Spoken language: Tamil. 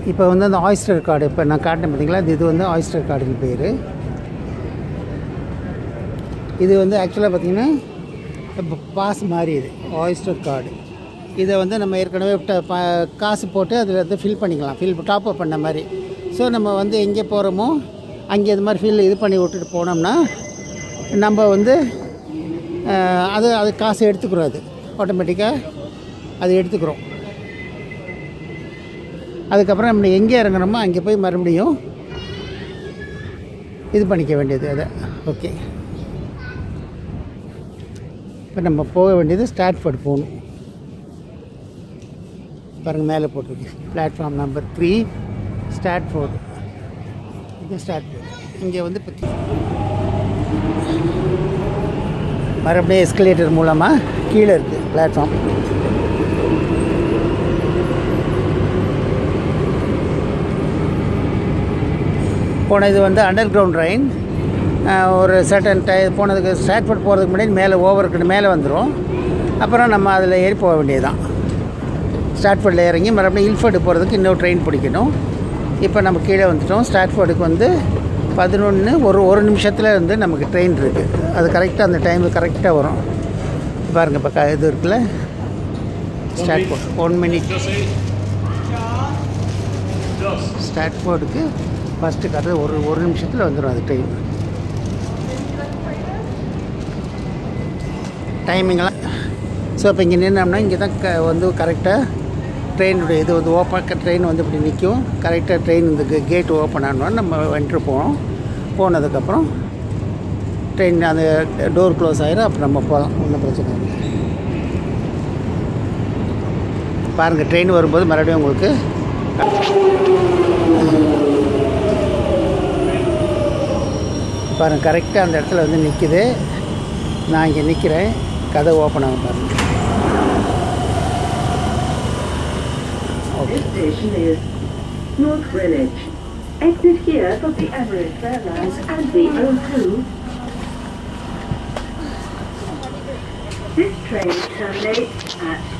இப்போ வந்து அந்த ஆயிஸ்டர் கார்டு இப்போ நான் காட்டினேன் பார்த்தீங்களா இது இது வந்து ஆயிஸ்டர் கார்டுன்னு பேர் இது வந்து ஆக்சுவலாக பார்த்தீங்கன்னா இப்போ பாஸ் மாதிரி இது ஆயிஸ்டர் கார்டு இதை வந்து நம்ம ஏற்கனவே ட- ப- காசு போட்டு அதில் வந்து ஃபில் பண்ணிக்கலாம் ஃபில் டாப் அப் பண்ண மாதிரி ஸோ நம்ம வந்து எங்கே போகிறோமோ அங்கே இது மாதிரி ஃபில் இது பண்ணி விட்டுட்டு போனோம்னா நம்ம வந்து அஹ், அது அது காசு எடுத்துக்கிறோம் அது ஆட்டோமேட்டிக்காக அது எடுத்துக்கிறோம் அதுக்கப்புறம் நம்ம எங்கே இறங்குறோமோ அங்கே போய் மறுபடியும் இது பண்ணிக்க வேண்டியது அதை ஓகே இப்போ நம்ம போக வேண்டியது ஸ்டாட்ஃபோர்ட் போகணும் பாருங்கள் மேலே போட்டிருக்கு பிளாட்ஃபார்ம் நம்பர் த்ரீ ஸ்டாட்ஃபோர்டு இது ஸ்டாட்ஃபோர்டு இங்கே வந்து இப்போ மறுபடியும் எஸ்கலேட்டர் மூலமாக கீழே இருக்குது பிளாட்ஃபார்ம் போன இது வந்து அண்டர் கிரவுண்ட் ட்ரெயின் ஒரு சர்டன் டை போனதுக்கு ஸ்டாட்ஃபோர்ட் போகிறதுக்கு முன்னாடி மேலே ஓவருக்கு மேலே வந்துடும் அப்புறம் நம்ம அதில் ஏறி போக வேண்டியதுதான் ஸ்டாட்ஃபோர்டில் இறங்கி மறுபடியும் இல்ஃபோர்டு போகிறதுக்கு இன்னொரு ட்ரெயின் பிடிக்கணும் இப்போ நம்ம கீழே வந்துட்டோம் ஸ்டாட்ஃபோர்டுக்கு வந்து பதினொன்று ஒரு ஒரு நிமிஷத்தில் இருந்து நமக்கு ட்ரெயின் இருக்குது அது கரெக்டாக அந்த டைமுக்கு கரெக்டாக வரும் பாருங்கள் இப்போ க- இது இருக்குல்ல ஸ்டாட்ஃபோர்ட் ஒன் மினிட் ஸ்டாட்ஃபோர்டுக்கு ஃபஸ்ட்டு கரெக்டாக ஒரு ஒரு நிமிஷத்தில் வந்துடும் அது ட்ரெயின் டைமிங்கெல்லாம் ஸோ இப்போ இங்கே நின்னோம்னா இங்கே தான் க வந்து கரெக்டாக ட்ரெயினுடைய இது வந்து ஓப்பன் ட்ரெயின் வந்து இப்படி நிற்கும் கரெக்டாக ட்ரெயின் இந்த கேட் ஓப்பன் ஆனோன்னு நம்ம வென்ட்ரு போவோம் போனதுக்கப்புறம் ட்ரெயின் அந்த டோர் க்ளோஸ் ஆயிரும் அப்புறம் நம்ம போகலாம் ஒன்றும் பிரச்சனை இல்லை பாருங்கள் ட்ரெயின் வரும்போது மறுபடியும் உங்களுக்கு பாருங்கள் கரெக்டாக அந்த இடத்துல வந்து நிற்கிது நான் இங்கே நிற்கிறேன் கதை ஓப்பன் ஆகும் பாருங்கள் This station is North Greenwich. Exit here for the Emirates Airlines and the O2. This train terminates at